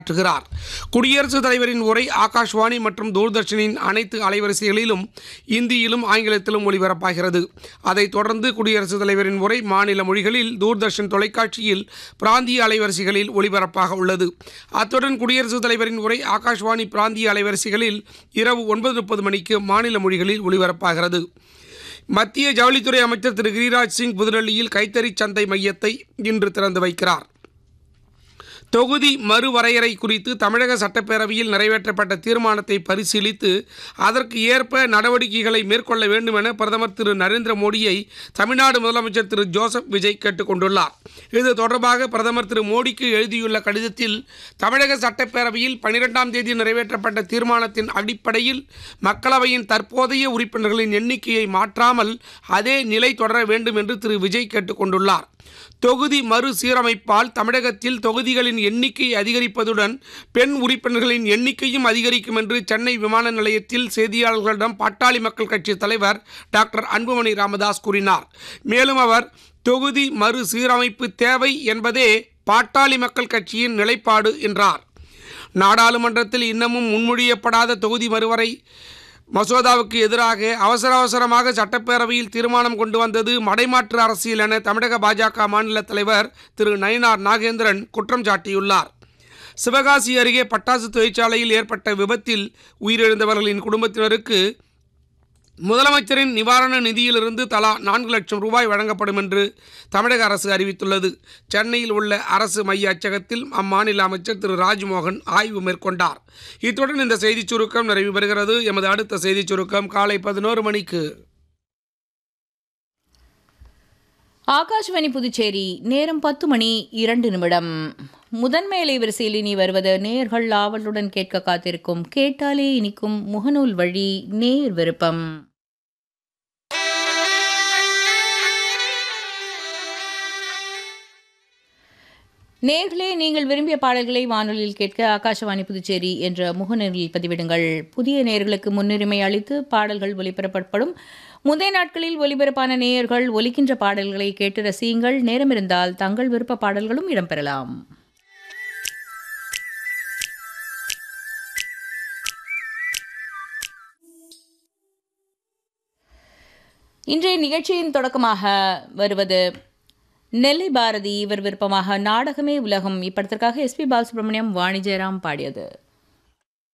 ஆற்றுகிறார் குடியரசுத் தலைவரின் உரை ஆகாஷ்வாணி மற்றும் தூர்தர்ஷனின் அனைத்து அலைவரிசைகளிலும் இந்தியிலும் ஆங்கிலத்திலும் ஒளிபரப்பாகிறது அதைத் தொடர்ந்து குடியரசுத் தலைவரின் உரை மாநில மொழிகளில் தூர்தர்ஷன் தொலைக்காட்சியில் பிராந்திய அலைவரிசைகளில் ஒளிபரப்பாக உள்ளது அத்துடன் குடியரசுத் தலைவரின் உரை ஆகாஷ்வாணி பிராந்திய அலைவரிசைகளில் இரவு ஒன்பது முப்பது மணிக்கு மாநில மொழிகளில் ஒளிபரப்பாகிறது மத்திய ஜவுளித்துறை அமைச்சர் திரு கிரிராஜ் சிங் புதுடெல்லியில் கைத்தறி சந்தை மையத்தை இன்று திறந்து வைக்கிறார் தொகுதி மறுவரையறை குறித்து தமிழக சட்டப்பேரவையில் நிறைவேற்றப்பட்ட தீர்மானத்தை பரிசீலித்து அதற்கு ஏற்ப நடவடிக்கைகளை மேற்கொள்ள வேண்டும் என பிரதமர் திரு நரேந்திர மோடியை தமிழ்நாடு முதலமைச்சர் திரு ஜோசப் விஜய் கேட்டுக்கொண்டுள்ளார் இது தொடர்பாக பிரதமர் திரு மோடிக்கு எழுதியுள்ள கடிதத்தில் தமிழக சட்டப்பேரவையில் பனிரெண்டாம் தேதி நிறைவேற்றப்பட்ட தீர்மானத்தின் அடிப்படையில் மக்களவையின் தற்போதைய உறுப்பினர்களின் எண்ணிக்கையை மாற்றாமல் அதே நிலை தொடர வேண்டும் என்று திரு விஜய் கேட்டுக்கொண்டுள்ளார் தொகுதி மறுசீரமைப்பால் தமிழகத்தில் தொகுதிகளின் எண்ணிக்கை அதிகரிப்பதுடன் பெண் உறுப்பினர்களின் எண்ணிக்கையும் அதிகரிக்கும் என்று சென்னை விமான நிலையத்தில் செய்தியாளர்களிடம் பாட்டாளி மக்கள் கட்சி தலைவர் டாக்டர் அன்புமணி ராமதாஸ் கூறினார் மேலும் அவர் தொகுதி மறுசீரமைப்பு தேவை என்பதே பாட்டாளி மக்கள் கட்சியின் நிலைப்பாடு என்றார் நாடாளுமன்றத்தில் இன்னமும் முன்மொழியப்படாத தொகுதி மறுவரை மசோதாவுக்கு எதிராக அவசர அவசரமாக சட்டப்பேரவையில் தீர்மானம் கொண்டு வந்தது மடைமாற்று அரசியல் என தமிழக பாஜக மாநில தலைவர் திரு நயினார் நாகேந்திரன் குற்றம் சாட்டியுள்ளார் சிவகாசி அருகே பட்டாசு தொழிற்சாலையில் ஏற்பட்ட விபத்தில் உயிரிழந்தவர்களின் குடும்பத்தினருக்கு முதலமைச்சரின் நிவாரண நிதியிலிருந்து தலா நான்கு லட்சம் ரூபாய் வழங்கப்படும் என்று தமிழக அரசு அறிவித்துள்ளது சென்னையில் உள்ள அரசு மைய அச்சகத்தில் அம்மாநில அமைச்சர் திரு ராஜ்மோகன் ஆய்வு மேற்கொண்டார் இத்துடன் இந்த செய்திச் சுருக்கம் நிறைவு பெறுகிறது எமது அடுத்த செய்திச் சுருக்கம் காலை பதினோரு மணிக்கு ஆகாஷ்வாணி புதுச்சேரி நேரம் பத்து மணி இரண்டு நிமிடம் முதன்மை அலைவரிசையில் இனி வருவது நேர்கள் ஆவலுடன் கேட்க காத்திருக்கும் கேட்டாலே இனிக்கும் முகநூல் வழி நேர் விருப்பம் நேர்களே நீங்கள் விரும்பிய பாடல்களை வானொலியில் கேட்க ஆகாஷவாணி புதுச்சேரி என்ற முகநூலில் பதிவிடுங்கள் புதிய நேயர்களுக்கு முன்னுரிமை அளித்து பாடல்கள் ஒலிபரப்பப்படும் முந்தைய நாட்களில் ஒலிபரப்பான நேயர்கள் ஒலிக்கின்ற பாடல்களை கேட்டு ரசியுங்கள் நேரமிருந்தால் தங்கள் விருப்ப பாடல்களும் இடம்பெறலாம் இன்றைய நிகழ்ச்சியின் தொடக்கமாக வருவது நெல்லை பாரதி இவர் விருப்பமாக நாடகமே உலகம் இப்படத்திற்காக எஸ்பி பாலசுப்ரமணியம் வாணி ஜெயராம் பாடியது